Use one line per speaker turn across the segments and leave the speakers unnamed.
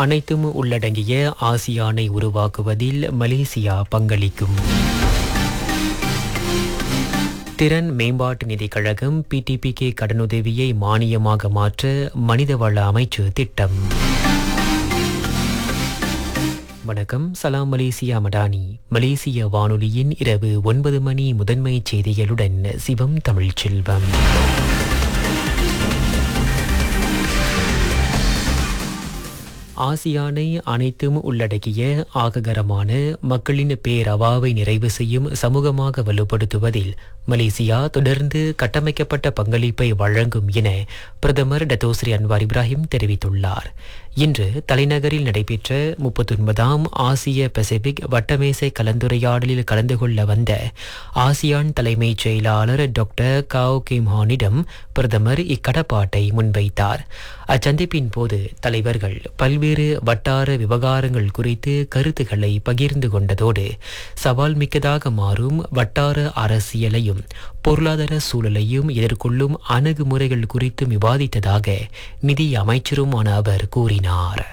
அனைத்தும் உள்ளடங்கிய ஆசியானை உருவாக்குவதில் மலேசியா பங்களிக்கும் திறன் மேம்பாட்டு நிதிக் கழகம் பிடிபிகே கடனுதவியை மானியமாக மாற்ற மனிதவள அமைச்சு திட்டம் வணக்கம் சலாம் மலேசியா மடானி மலேசிய வானொலியின் இரவு ஒன்பது மணி முதன்மை செய்திகளுடன் சிவம் தமிழ்ச் செல்வம் ஆசியானை அனைத்தும் உள்ளடக்கிய ஆககரமான மக்களின் பேரவாவை நிறைவு செய்யும் சமூகமாக வலுப்படுத்துவதில் மலேசியா தொடர்ந்து கட்டமைக்கப்பட்ட பங்களிப்பை வழங்கும் என பிரதமர் டத்தோஸ்ரீ அன்வார் இப்ராஹிம் தெரிவித்துள்ளார் இன்று தலைநகரில் நடைபெற்ற முப்பத்தொன்பதாம் ஆசிய பசிபிக் வட்டமேசை கலந்துரையாடலில் கலந்து கொள்ள வந்த ஆசியான் தலைமைச் செயலாளர் டாக்டர் காவ் கிம்ஹானிடம் பிரதமர் இக்கடப்பாட்டை முன்வைத்தார் அச்சந்திப்பின் போது தலைவர்கள் பல்வேறு வட்டார விவகாரங்கள் குறித்து கருத்துக்களை பகிர்ந்து கொண்டதோடு சவால் மிக்கதாக மாறும் வட்டார அரசியலையும் பொருளாதார சூழலையும் எதிர்கொள்ளும் அணுகுமுறைகள் குறித்தும் விவாதித்ததாக நிதி அமைச்சருமான அவர் கூறினார்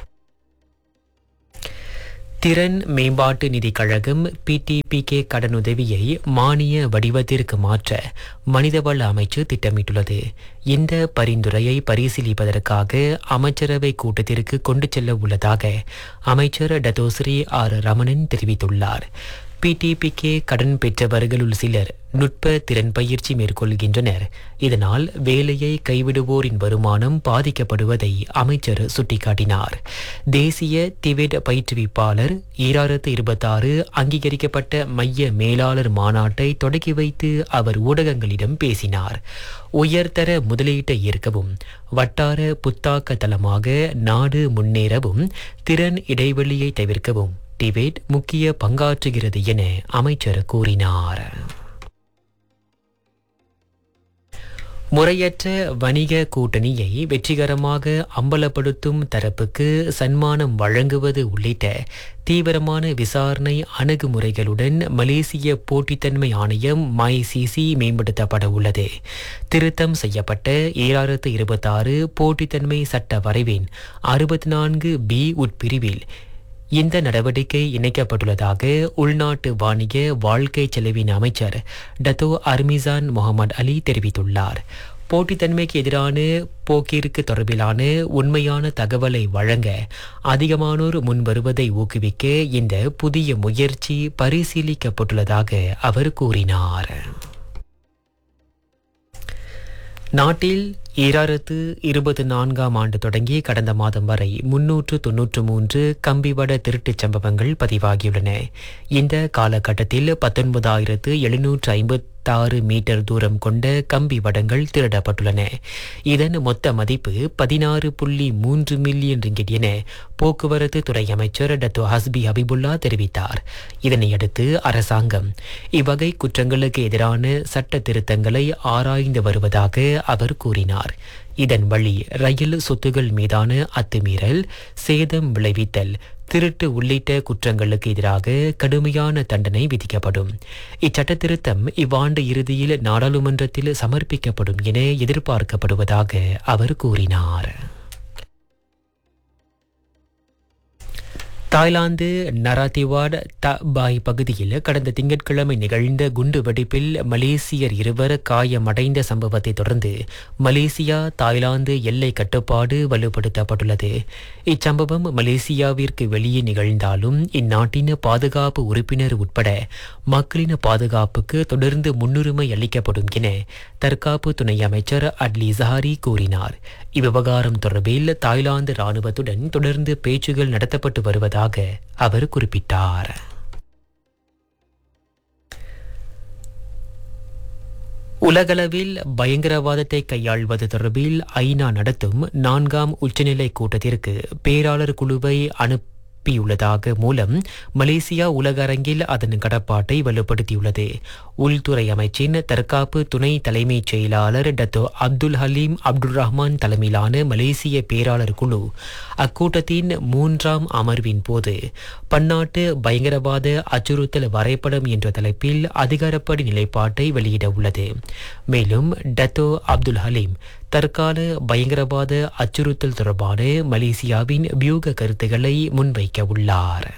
திறன் மேம்பாட்டு நிதிக் கழகம் பிடிபிகே கடனுதவியை மானிய வடிவத்திற்கு மாற்ற மனிதவள அமைச்சு திட்டமிட்டுள்ளது இந்த பரிந்துரையை பரிசீலிப்பதற்காக அமைச்சரவை கூட்டத்திற்கு கொண்டு செல்ல உள்ளதாக அமைச்சர் டத்தோஸ்ரீ ஆர் ரமணன் தெரிவித்துள்ளார் பிடிபிகே கடன் பெற்றவர்களுள் சிலர் நுட்ப திறன் பயிற்சி மேற்கொள்கின்றனர் இதனால் வேலையை கைவிடுவோரின் வருமானம் பாதிக்கப்படுவதை அமைச்சர் சுட்டிக்காட்டினார் தேசிய திபெட் பயிற்றுவிப்பாளர் ஈராயிரத்து இருபத்தாறு அங்கீகரிக்கப்பட்ட மைய மேலாளர் மாநாட்டை தொடக்கி வைத்து அவர் ஊடகங்களிடம் பேசினார் உயர்தர முதலீட்டை ஈர்க்கவும் வட்டார புத்தாக்க தளமாக நாடு முன்னேறவும் திறன் இடைவெளியை தவிர்க்கவும் டிபேட் முக்கிய பங்காற்றுகிறது என அமைச்சர் கூறினார் முறையற்ற வணிக கூட்டணியை வெற்றிகரமாக அம்பலப்படுத்தும் தரப்புக்கு சன்மானம் வழங்குவது உள்ளிட்ட தீவிரமான விசாரணை அணுகுமுறைகளுடன் மலேசிய போட்டித்தன்மை ஆணையம் மைசிசி மேம்படுத்தப்பட உள்ளது திருத்தம் செய்யப்பட்ட ஏழாயிரத்து இருபத்தாறு போட்டித்தன்மை சட்ட வரைவின் அறுபத்தி நான்கு பி உட்பிரிவில் இந்த நடவடிக்கை இணைக்கப்பட்டுள்ளதாக உள்நாட்டு வாணிக வாழ்க்கை செலவின் அமைச்சர் டத்தோ அர்மிசான் முகமது அலி தெரிவித்துள்ளார் போட்டித்தன்மைக்கு எதிரான போக்கிற்கு தொடர்பிலான உண்மையான தகவலை வழங்க அதிகமானோர் முன்வருவதை ஊக்குவிக்க இந்த புதிய முயற்சி பரிசீலிக்கப்பட்டுள்ளதாக அவர் கூறினார் நாட்டில் ஈராயிரத்து இருபத்தி நான்காம் ஆண்டு தொடங்கி கடந்த மாதம் வரை முன்னூற்று தொன்னூற்று மூன்று கம்பிவட திருட்டுச் சம்பவங்கள் பதிவாகியுள்ளன இந்த காலகட்டத்தில் பத்தொன்பதாயிரத்து எழுநூற்று ஐம்பத்தாறு மீட்டர் தூரம் கொண்ட கம்பி வடங்கள் திருடப்பட்டுள்ளன இதன் மொத்த மதிப்பு பதினாறு புள்ளி மூன்று மில்லியன் ரிங்கிட் என போக்குவரத்து துறை அமைச்சர் டத்தோ ஹஸ்பி ஹபிபுல்லா தெரிவித்தார் இதனையடுத்து அரசாங்கம் இவ்வகை குற்றங்களுக்கு எதிரான சட்ட திருத்தங்களை ஆராய்ந்து வருவதாக அவர் கூறினார் இதன் வழி ரயில் சொத்துகள் மீதான அத்துமீறல் சேதம் விளைவித்தல் திருட்டு உள்ளிட்ட குற்றங்களுக்கு எதிராக கடுமையான தண்டனை விதிக்கப்படும் இச்சட்ட திருத்தம் இவ்வாண்டு இறுதியில் நாடாளுமன்றத்தில் சமர்ப்பிக்கப்படும் என எதிர்பார்க்கப்படுவதாக அவர் கூறினார் தாய்லாந்து நராத்திவாட் தபாய் பகுதியில் கடந்த திங்கட்கிழமை நிகழ்ந்த குண்டு வெடிப்பில் மலேசியர் இருவர் காயமடைந்த சம்பவத்தை தொடர்ந்து மலேசியா தாய்லாந்து எல்லை கட்டுப்பாடு வலுப்படுத்தப்பட்டுள்ளது இச்சம்பவம் மலேசியாவிற்கு வெளியே நிகழ்ந்தாலும் இந்நாட்டின் பாதுகாப்பு உறுப்பினர் உட்பட மக்களின் பாதுகாப்புக்கு தொடர்ந்து முன்னுரிமை அளிக்கப்படும் என தற்காப்பு துணை அமைச்சர் அட்லி ஜஹாரி கூறினார் இவ்விவகாரம் தொடர்பில் தாய்லாந்து ராணுவத்துடன் தொடர்ந்து பேச்சுகள் நடத்தப்பட்டு வருவதாக அவர் குறிப்பிட்டார் உலகளவில் பயங்கரவாதத்தை கையாள்வது தொடர்பில் ஐநா நடத்தும் நான்காம் உச்சநிலை கூட்டத்திற்கு பேராளர் குழுவை அனுப்ப அனுப்பியுள்ளதாக மூலம் மலேசியா உலக அரங்கில் அதன் கடப்பாட்டை வலுப்படுத்தியுள்ளது உள்துறை அமைச்சின் தற்காப்பு துணை தலைமைச் செயலாளர் Dato Abdul Halim Abdul Rahman தலைமையிலான மலேசிய பேராளர் குழு அக்கூட்டத்தின் மூன்றாம் அமர்வின் போது பன்னாட்டு பயங்கரவாத அச்சுறுத்தல் வரைபடம் என்ற தலைப்பில் அதிகாரப்படி நிலைப்பாட்டை வெளியிட உள்ளது மேலும் டத்தோ அப்துல் ஹலீம் தற்கால பயங்கரவாத அச்சுறுத்தல் தொடர்பான மலேசியாவின் வியூக கருத்துக்களை முன்வைக்க உள்ளார்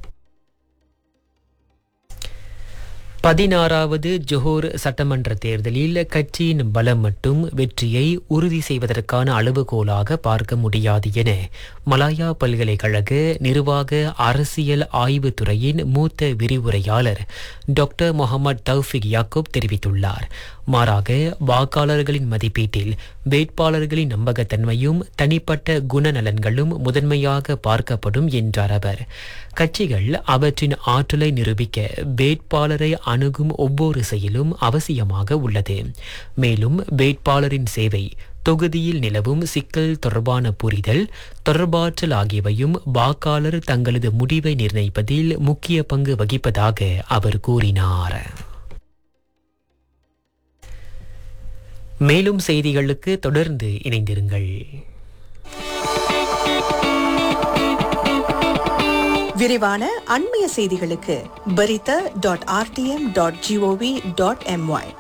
பதினாறாவது ஜொஹோர் சட்டமன்ற தேர்தலில் கட்சியின் பலம் மட்டும் வெற்றியை உறுதி செய்வதற்கான அளவுகோலாக பார்க்க முடியாது என மலாயா பல்கலைக்கழக நிர்வாக அரசியல் ஆய்வுத் துறையின் மூத்த விரிவுரையாளர் டாக்டர் முகமது தௌஃபிக் யாக்கூப் தெரிவித்துள்ளார் மாறாக வாக்காளர்களின் மதிப்பீட்டில் வேட்பாளர்களின் நம்பகத்தன்மையும் தனிப்பட்ட குணநலன்களும் முதன்மையாக பார்க்கப்படும் என்றார் அவர் கட்சிகள் அவற்றின் ஆற்றலை நிரூபிக்க வேட்பாளரை அணுகும் ஒவ்வொரு செயலும் அவசியமாக உள்ளது மேலும் வேட்பாளரின் சேவை தொகுதியில் நிலவும் சிக்கல் தொடர்பான புரிதல் தொடர்பாற்றல் ஆகியவையும் வாக்காளர் தங்களது முடிவை நிர்ணயிப்பதில் முக்கிய பங்கு வகிப்பதாக அவர் கூறினார் மேலும் செய்திகளுக்கு தொடர்ந்து இணைந்திருங்கள்
விரிவான அண்மைய செய்திகளுக்கு Berita dot RTM dot GOV dot MY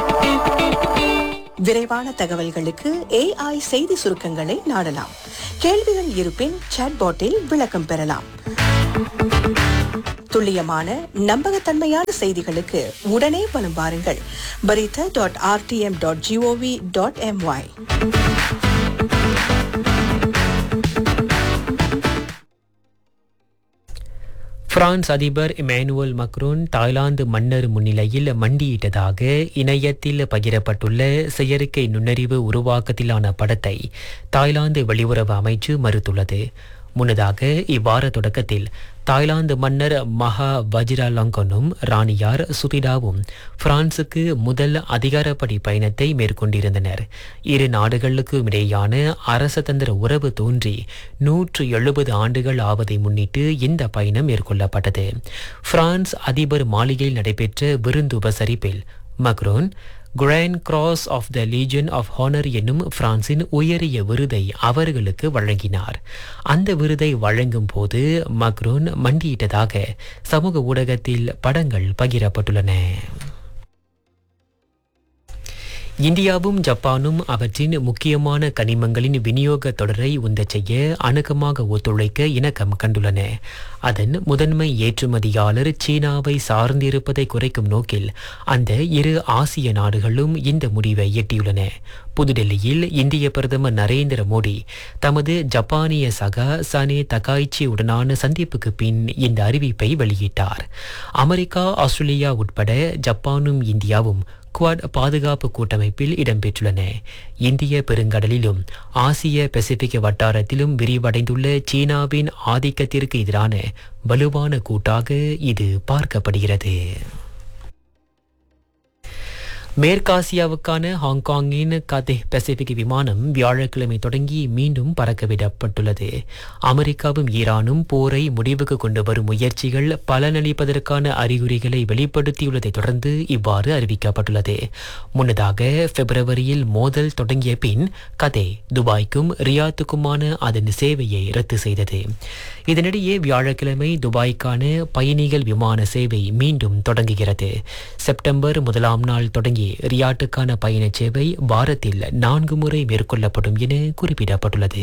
விரைவான தகவல்களுக்கு ஏஐ செய்தி சுருக்கங்களை நாடலாம் கேள்விகள் இருப்பின் சாட்பாட்டில் விளக்கம் பெறலாம் துல்லியமான நம்பகத்தன்மையான செய்திகளுக்கு உடனே வலம் வாருங்கள் Berita dot RTM dot GOV dot MY
France அதிபர் இமானுவல் மக்ரோன் தாய்லாந்து மன்னர் முன்னிலையில் மண்டியிட்டதாக இணையத்தில் பகிரப்பட்டுள்ள செயற்கை நுண்ணறிவு உருவாக்கத்திலான படத்தை தாய்லாந்து வெளியுறவு அமைச்சு மறுத்துள்ளது முன்னதாக இவ்வார தொடக்கத்தில் தாய்லாந்து மன்னர் மகா வஜிராலங்கனும் ராணியார் சுதிடாவும் பிரான்சுக்கு முதல் அதிகாரப்படி பயணத்தை மேற்கொண்டிருந்தனர் இரு நாடுகளுக்கும் இடையான அரசதந்திர உறவு தோன்றி நூற்று எழுபது ஆண்டுகள் ஆவதை முன்னிட்டு இந்த பயணம் மேற்கொள்ளப்பட்டது பிரான்ஸ் அதிபர் மாளிகையில் நடைபெற்ற விருந்து உபசரிப்பில் Macron grand cross of the legion of honour என்னும் பிரான்சின் உயரிய விருதை அவர்களுக்கு வழங்கினார் அந்த விருதை வழங்கும் போது மக்ரோன் மண்டியிட்டதாக சமூக ஊடகத்தில் படங்கள் பகிரப்பட்டுள்ளன இந்தியாவும் ஜப்பானும் அவற்றின் முக்கியமான கனிமங்களின் விநியோக தொடரை உந்தச் செய்ய அணுக்கமாக ஒத்துழைக்க இணக்கம் கண்டுள்ளன அதன் முதன்மை ஏற்றுமதியாளர் சீனாவை சார்ந்திருப்பதை குறைக்கும் நோக்கில் அந்த இரு ஆசிய நாடுகளும் இந்த முடிவை எட்டியுள்ளன புதுடெல்லியில் இந்திய பிரதமர் நரேந்திர மோடி தமது ஜப்பானிய சகா சனே தகாய்ச்சி உடனான சந்திப்புக்கு பின் இந்த அறிவிப்பை வெளியிட்டார் அமெரிக்கா ஆஸ்திரேலியா உட்பட ஜப்பானும் இந்தியாவும் குவாட் பாதுகாப்பு கூட்டமைப்பில் இடம்பெற்றுள்ளன இந்திய பெருங்கடலிலும் ஆசிய பசிபிக் வட்டாரத்திலும் விரிவடைந்துள்ள சீனாவின் ஆதிக்கத்திற்கு எதிரான வலுவான கூட்டாக இது பார்க்கப்படுகிறது மேற்காசியாவுக்கான ஹாங்காங்கின் கதே பசிபிக் விமானம் வியாழக்கிழமை தொடங்கி மீண்டும் பறக்கவிடப்பட்டுள்ளது அமெரிக்காவும் ஈரானும் போரை முடிவுக்கு கொண்டு வரும் முயற்சிகள் பலனளிப்பதற்கான அறிகுறிகளை வெளிப்படுத்தியுள்ளதை தொடர்ந்து இவ்வாறு அறிவிக்கப்பட்டுள்ளது முன்னதாக பிப்ரவரியில் மோதல் தொடங்கிய பின் கதே துபாய்க்கும் ரியாத்துக்குமான அதன் சேவையை ரத்து செய்தது இதனிடையே வியாழக்கிழமை துபாய்க்கான பயணிகள் விமான சேவை மீண்டும் தொடங்குகிறது செப்டம்பர் முதலாம் நாள் தொடங்கி ரியாட்டுக்கான பயணச் சேவை வாரத்தில் நான்கு முறை மேற்கொள்ளப்படும் என குறிப்பிடப்பட்டுள்ளது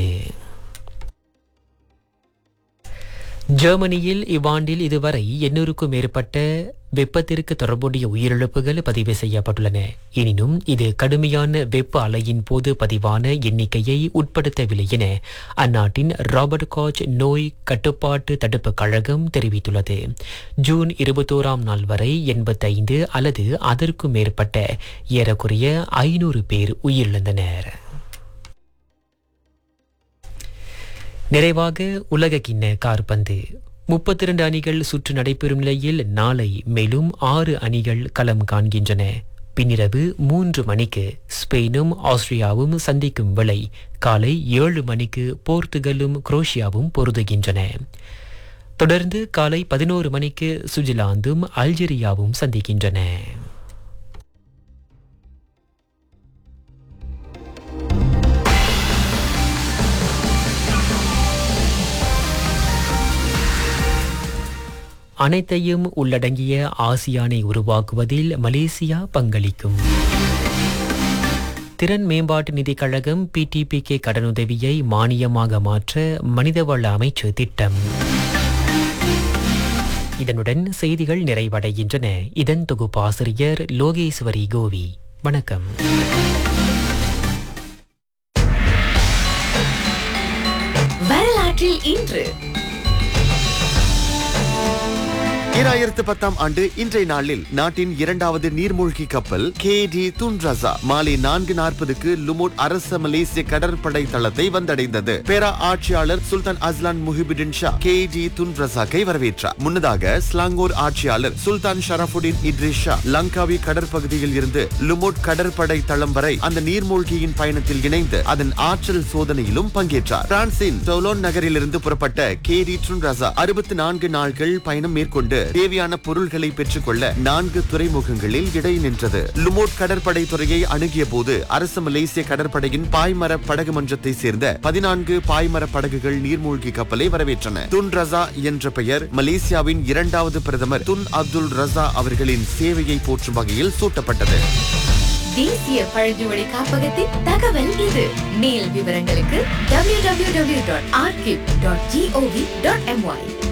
ஜெர்மனியில் இவ்வாண்டில் இதுவரை எண்ணூறுக்கும் மேற்பட்ட வெப்பத்திற்கு தொடர்புடைய உயிரிழப்புகள் பதிவு செய்யப்பட்டுள்ளன எனினும் இது கடுமையான வெப்ப அலையின் போது பதிவான எண்ணிக்கையை உட்படுத்தவில்லை என அந்நாட்டின் ராபர்ட் காச் நோய் கட்டுப்பாட்டு தடுப்பு கழகம் தெரிவித்துள்ளது ஜூன் இருபத்தோராம் நாள் வரை எண்பத்தைந்து அல்லது அதற்கும் மேற்பட்ட ஏறக்குறைய ஐநூறு பேர் உயிரிழந்தனர் நிறைவாக உலக கிண்ண கார்பந்து முப்பத்தி இரண்டு அணிகள் சுற்று நடைபெறும் நிலையில் நாளை மேலும் ஆறு அணிகள் களம் காண்கின்றன பின்னிரவு மூன்று மணிக்கு ஸ்பெயினும் ஆஸ்திரியாவும் சந்திக்கும் வேளை காலை ஏழு மணிக்கு போர்த்துகலும் குரோஷியாவும் பொருதுகின்றன தொடர்ந்து காலை பதினோரு மணிக்கு சுவிட்சர்லாந்தும் அல்ஜீரியாவும் சந்திக்கின்றன அனைத்தையும் உள்ளடங்கிய ஆசியானை உருவாக்குவதில் மலேசியா பங்களிக்கும் திறன் மேம்பாட்டு நிதிக் கழகம் பிடிபிகே கடனுதவியை மானியமாக மாற்ற மனிதவள அமைச்சு திட்டம் இதனுடன் செய்திகள் நிறைவடைகின்றன இதன் தொகுப்பாசிரியர் லோகேஸ்வரி கோவி வணக்கம்
வரலாற்றில் இன்று
ஈராயிரத்து பத்தாம் ஆண்டு இன்றைய நாளில் நாட்டின் இரண்டாவது நீர்மூழ்கி கப்பல் கே டி துன்ரசா மாலை நான்கு நாற்பதுக்கு லுமோட் அரச மலேசிய கடற்படை தளத்தை வந்தடைந்தது பேரா ஆட்சியாளர் Sultan Azlan Muhibbuddin Shah K D துன்ரசாக்கை வரவேற்றார் முன்னதாக ஸ்லாங்கோர் ஆட்சியாளர் சுல்தான் ஷரஃபுடின் இட்ரிஸ் ஷா லங்காவி கடற்பகுதியில் இருந்து லுமோட் கடற்படை தளம் வரை அந்த நீர்மூழ்கியின் பயணத்தில் இணைந்து அதன் ஆற்றல் சோதனையிலும் பங்கேற்றார் பிரான்சின் டொலோன் நகரிலிருந்து புறப்பட்ட கே டி துன்ரசா அறுபத்தி நான்கு நாட்கள் பயணம் மேற்கொண்டு தேவையான பொருள்களை பெற்றுக்கொள்ள நான்கு துறைமுகங்களில் இடை நின்றது லுமோட் கடற்படை துறையை அணுகிய போது அரசு மலேசிய கடற்படையின் பாய்மர படகு மன்றத்தை சேர்ந்த பதினான்கு பாய்மர படகுகள் நீர்மூழ்கி கப்பலை வரவேற்றன துன் ரசா என்ற பெயர் மலேசியாவின் இரண்டாவது பிரதமர் துன் அப்துல் ரசா அவர்களின் சேவையை போற்றும் வகையில் சூட்டப்பட்டது
தேசிய பழங்குடி காப்பகத்தின் தகவல் இது மேல் விவரங்களுக்கு www.archive.gov.my